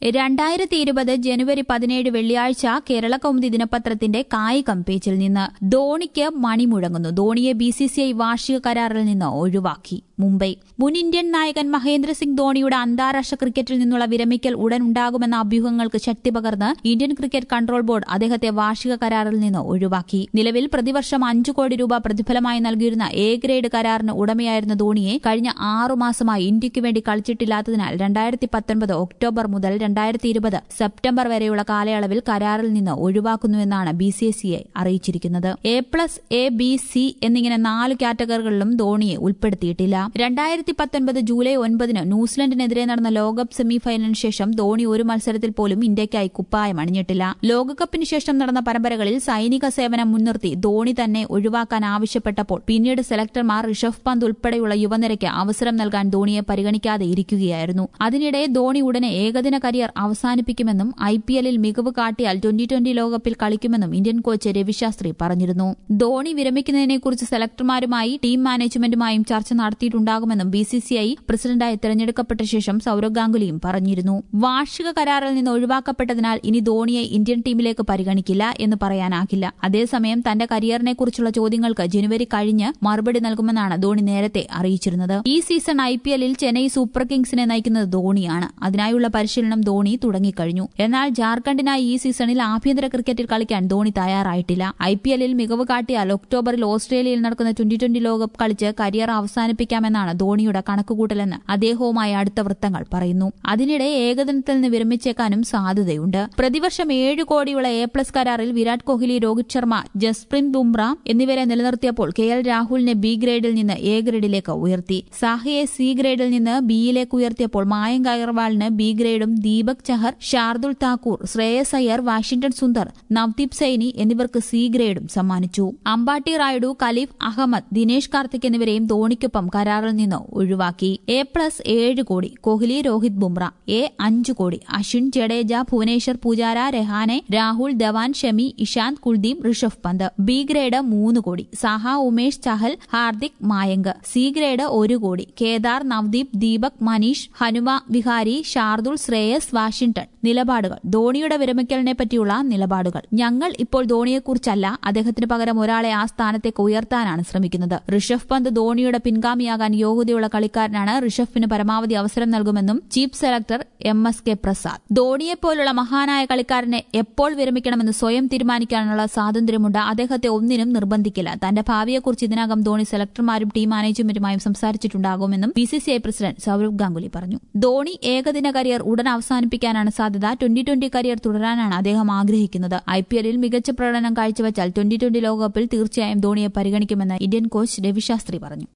രണ്ടായിരത്തി ഇരുപത് ജനുവരി പതിനേഴ് വെള്ളിയാഴ്ച കേരള കൗമുദി ദിനപത്രത്തിന്റെ കായികം പേജിൽ നിന്ന് ധോണിക്ക് മണി മുഴങ്ങുന്നു ധോണിയെ ബി സി സി ഐ വാർഷിക കരാറിൽ നിന്ന് ഒഴിവാക്കി മുംബൈ മുൻ ഇന്ത്യൻ നായകൻ മഹേന്ദ്ര സിംഗ് ധോണിയുടെ അന്താരാഷ്ട്ര ക്രിക്കറ്റിൽ നിന്നുള്ള വിരമിക്കൽ ഉടൻ ഉണ്ടാകുമെന്ന അഭ്യൂഹങ്ങൾക്ക് ശക്തി പകർന്ന് ഇന്ത്യൻ ക്രിക്കറ്റ് കൺട്രോൾ ബോർഡ് അദ്ദേഹത്തെ വാർഷിക കരാറിൽ നിന്ന് ഒഴിവാക്കി നിലവിൽ പ്രതിവർഷം അഞ്ചു കോടി രൂപ പ്രതിഫലമായി നൽകിയിരുന്ന എ ഗ്രേഡ് കരാറിന് ഉടമയായിരുന്ന ധോണിയെ കഴിഞ്ഞ ആറുമാസമായി ഇന്ത്യയ്ക്ക് വേണ്ടി കളിച്ചിട്ടില്ലാത്തതിനാൽ രണ്ടായിരത്തി പത്തൊൻപത് ഒക്ടോബർ മുതൽ രണ്ടായിരത്തി ഇരുപത് സെപ്റ്റംബർ വരെയുള്ള കാലയളവിൽ കരാറിൽ നിന്ന് ഒഴിവാക്കുന്നുവെന്നാണ് ബി സി സി ഐ അറിയിച്ചിരിക്കുന്നത് A plus A B C എന്നിങ്ങനെ നാല് കാറ്റഗറികളിലും ധോണിയെ ഉൾപ്പെടുത്തിയിട്ടില്ല രണ്ടായിരത്തി പത്തൊൻപത് ജൂലൈ ഒൻപതിന് ന്യൂസിലൻഡിനെതിരെ നടന്ന ലോകകപ്പ് സെമി ഫൈനലിന് ശേഷം ധോണി ഒരു മത്സരത്തിൽ പോലും ഇന്ത്യയ്ക്കായി കുപ്പായം അണിഞ്ഞിട്ടില്ല ലോകകപ്പിന് ശേഷം നടന്ന പരമ്പരകളിൽ സൈനിക സേവനം മുൻനിർത്തി ധോണി തന്നെ ഒഴിവാക്കാൻ ആവശ്യപ്പെട്ടപ്പോൾ പിന്നീട് സെലക്ടർമാർ ഋഷഭ് പന്ത് ഉൾപ്പെടെയുള്ള യുവനിരയ്ക്ക് അവസരം നൽകാൻ ധോണിയെ പരിഗണിക്കാതെ ഇരിക്കുകയായിരുന്നു അതിനിടെ ധോണി ഉടനെ ഏകദിന കരിയർ അവസാനിപ്പിക്കുമെന്നും ഐ പി എല്ലിൽ മികവ് കാട്ടിയാൽ ട്വന്റി ട്വന്റി ലോകകപ്പിൽ കളിക്കുമെന്നും ഇന്ത്യൻ കോച്ച് രവിശാസ്ത്രി പറഞ്ഞിരുന്നു ധോണി വിരമിക്കുന്നതിനെക്കുറിച്ച് സെലക്ടർമാരുമായി ടീം മാനേജ്മെന്റുമായും ചർച്ച നടത്തിയിട്ടുണ്ടാകുമെന്നും ബി സി സി ഐ പ്രസിഡന്റായി തെരഞ്ഞെടുക്കപ്പെട്ട ശേഷം സൌരവ് ഗാംഗുലിയും പറഞ്ഞിരുന്നു വാർഷിക കരാറിൽ നിന്ന് ഒഴിവാക്കപ്പെട്ടതിനാൽ ഇനി ധോണിയെ ഇന്ത്യൻ ടീമിലേക്ക് പരിഗണിക്കില്ല എന്ന് പറയാനാകില്ല അതേസമയം തന്റെ കരിയറിനെക്കുറിച്ചുള്ള ചോദ്യങ്ങൾക്ക് ജനുവരി കഴിഞ്ഞ് മറുപടി നൽകുമെന്നാണ് ധോണി നേരത്തെ അറിയിച്ചിരുന്നത് ഈ സീസൺ ഐ പി എല്ലിൽ ചെന്നൈ സൂപ്പർ കിങ്സിനെ നയിക്കുന്നത് ധോണിയാണ് അതിനായുള്ള പരിശീലനം ധോണി തുടങ്ങിക്കഴിഞ്ഞു എന്നാൽ ജാർഖണ്ഡിനായി ഈ സീസണിൽ ആഭ്യന്തര ക്രിക്കറ്റിൽ കളിക്കാൻ ധോണി തയ്യാറായിട്ടില്ല ഐ പി എല്ലിൽ മികവ് കാട്ടിയാൽ ഒക്ടോബറിൽ ഓസ്ട്രേലിയയിൽ നടക്കുന്ന ട്വന്റി ട്വന്റി ലോകകപ്പ് കളിച്ച് കരിയർ അവസാനിപ്പിക്കാമെന്നാണ് ധോണിയുടെ കണക്കുകൂട്ടലെന്ന് അദ്ദേഹവുമായി അടുത്ത വൃത്തങ്ങൾ പറയുന്നു അതിനിടെ ഏകദിനത്തിൽ നിന്ന് വിരമിച്ചേക്കാനും സാധ്യതയുണ്ട് പ്രതിവർഷം ഏഴ് കോടിയുള്ള എ പ്ലസ് കരാറിൽ വിരാട് കോഹ്ലി രോഹിത് ശർമ്മ ജസ്പ്രീത് ബുംറ എന്നിവരെ നിലനിർത്തിയപ്പോൾ കെ എൽ രാഹുലിനെ ബി ഗ്രേഡിൽ നിന്ന് എ ഗ്രേഡിലേക്ക് ഉയർത്തി സാഹയെ സി ഗ്രേഡിൽ നിന്ന് ബിയിലേക്ക് ഉയർത്തിയപ്പോൾ മായങ്ക് അഗർവാളിന് ബി ഗ്രേഡും ദീപക് ചഹർ ഷാർദുൽ താക്കൂർ ശ്രേയസ് അയ്യർ വാഷിംഗ്ടൺ സുന്ദർ നവദീപ് സൈനി എന്നിവർക്ക് സി ഗ്രേഡും സമ്മാനിച്ചു അമ്പാട്ടി റായിഡു കലീഫ് അഹമ്മദ് ദിനേശ് കാർത്തിക് എന്നിവരെയും ധോണിക്കൊപ്പം കരാറിൽ നിന്ന് ഒഴിവാക്കി എ പ്ലസ് ഏഴ് കോടി കോഹ്ലി രോഹിത് ബുംറ എ അഞ്ച് കോടി അശ്വിൻ ജഡേജ ഭുവനേശ്വർ പൂജാര രഹാനെ രാഹുൽ ധവാൻ ഷമി ഇഷാന്ത് കുൽദീപ് ഋഷഭ് പന്ത് ബി ഗ്രേഡ് മൂന്ന് കോടി സാഹ ഉമേഷ് ചഹൽ ഹാർദിക് മായങ്ക് സി ഗ്രേഡ് ഒരു കോടി കേദാർ നവദീപ് ദീപക് മനീഷ് ഹനുമ വിഹാരി ഷാർദുൽ ശ്രേയസ് വാഷിംഗ്ടൺ നിലപാടുകൾ ധോണിയുടെ വിരമിക്കലിനെ പറ്റിയുള്ള നിലപാടുകൾ ഞങ്ങൾ ഇപ്പോൾ ധോണിയെക്കുറിച്ചല്ല അദ്ദേഹത്തിന് പകരം ഒരാളെ ആ സ്ഥാനത്തേക്ക് ഉയർത്താനാണ് ശ്രമിക്കുന്നത് ഋഷഭ് പന്ത് ധോണിയുടെ പിൻഗാമിയാകാൻ യോഗ്യതയുള്ള കളിക്കാരനാണ് ഋഷഭിന് പരമാവധി അവസരം നൽകുമെന്നും chief selector M S K Prasad ധോണിയെപ്പോലുള്ള മഹാനായ കളിക്കാരനെ എപ്പോൾ വിരമിക്കണമെന്ന് സ്വയം തീരുമാനിക്കാനുള്ള സ്വാതന്ത്ര്യമുണ്ട് അദ്ദേഹത്തെ ഒന്നിനും നിർബന്ധിക്കില്ല തന്റെ ഭാവിയെക്കുറിച്ച് ഇതിനകം ധോണി സെലക്ടർമാരും ടീം മാനേജ്മെന്റുമായും സംസാരിച്ചിട്ടുണ്ടാകുമെന്നും B C C I president Sourav Ganguly പറഞ്ഞു ധോണി ഏകദിന കരിയർ ഉടൻ അവസാനിപ്പിക്കാനാണ് സാധ്യത ട്വന്റി ട്വന്റി കരിയർ തുടരാനാണ് അദ്ദേഹം ആഗ്രഹിക്കുന്നത് ഐ പി എല്ലിൽ മികച്ച പ്രകടനം കാഴ്ചവെച്ചാൽ ട്വന്റി ട്വന്റി ലോകകപ്പിൽ തീർച്ചയായും ധോണിയെ പരിഗണിക്കുമെന്ന് ഇന്ത്യൻ കോച്ച് രവിശാസ്ത്രി പറഞ്ഞു